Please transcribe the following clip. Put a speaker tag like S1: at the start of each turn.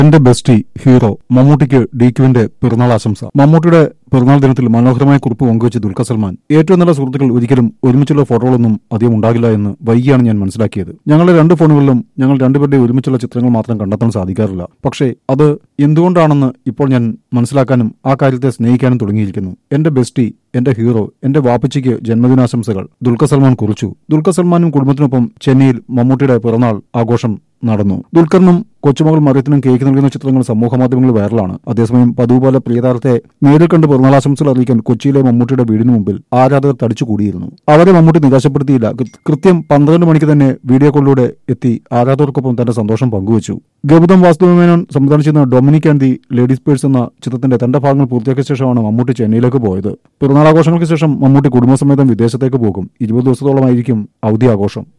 S1: എന്റെ bestie hero മമ്മൂട്ടിക്ക് ഡിക്യുവിന്റെ പിറന്നാൾ ആശംസ മമ്മൂട്ടിയുടെ പിറന്നാൾ ദിനത്തിൽ മനോഹരമായ കുറിപ്പ് പങ്കുവച്ച് ദുൽഖർ സൽമാൻ ഏറ്റവും നല്ല സുഹൃത്തുക്കൾ ഒരിക്കലും ഒരുമിച്ചുള്ള ഫോട്ടോകളൊന്നും അധികം ഉണ്ടാകില്ല എന്ന് വൈകിയാണ് ഞാൻ മനസ്സിലാക്കിയത് ഞങ്ങളുടെ രണ്ട് ഫോണുകളിലും ഞങ്ങൾ രണ്ടുപേരുടെ ഒരുമിച്ചുള്ള ചിത്രങ്ങൾ മാത്രം കണ്ടെത്താൻ സാധിക്കാറില്ല പക്ഷേ അത് എന്തുകൊണ്ടാണെന്ന് ഇപ്പോൾ ഞാൻ മനസ്സിലാക്കാനും ആ കാര്യത്തെ സ്നേഹിക്കാനും തുടങ്ങിയിരിക്കുന്നു എന്റെ ബെസ്റ്റി എന്റെ ഹീറോ എന്റെ വാപ്പച്ചിക്ക് ജന്മദിനാശംസകൾ ദുൽഖർ സൽമാൻ കുറിച്ചു ദുൽഖർ സൽമാനും കുടുംബത്തിനൊപ്പം ചെന്നൈയിൽ മമ്മൂട്ടിയുടെ പിറന്നാൾ ആഘോഷം നടന്നു ദുൽഖറിനും കൊച്ചുമകൾ മറിയത്തിനും കേക്ക് നൽകുന്ന ചിത്രങ്ങൾ സമൂഹമാധ്യമങ്ങളിൽ വൈറലാണ് അതേസമയം പതിവ് പോലെ പ്രിയതാരത്തെ നേരിൽ കണ്ട് പിറന്നാളാശംസകൾ അറിയിക്കാൻ കൊച്ചിയിലെ മമ്മൂട്ടിയുടെ വീടിന് മുമ്പിൽ ആരാധകർ തടിച്ചു കൂടിയിരുന്നു അവരെ മമ്മൂട്ടി നിരാശപ്പെടുത്തിയില്ല കൃ- കൃത്യം പന്ത്രണ്ട് മണിക്ക് തന്നെ വീഡിയോ കോളിലൂടെ എത്തി ആരാധകർക്കൊപ്പം തന്റെ സന്തോഷം പങ്കുവച്ചു ഗൗതം വാസുദേവമേനോൻ സംവിധാനം ചെയ്യുന്ന Dominic and the ladies purse എന്ന ചിത്രത്തിന്റെ തന്റെ ഭാഗങ്ങൾ പൂർത്തിയാക്കിയ ശേഷമാണ് മമ്മൂട്ടി ചെന്നൈയിലേക്ക് പോയത് പിറന്നാളാഘോഷങ്ങൾക്ക് ശേഷം മമ്മൂട്ടി കുടുംബസമേതം വിദേശത്തേക്ക് പോകും ഇരുപത് ദിവസത്തോളമായിരിക്കും അവധി ആഘോഷം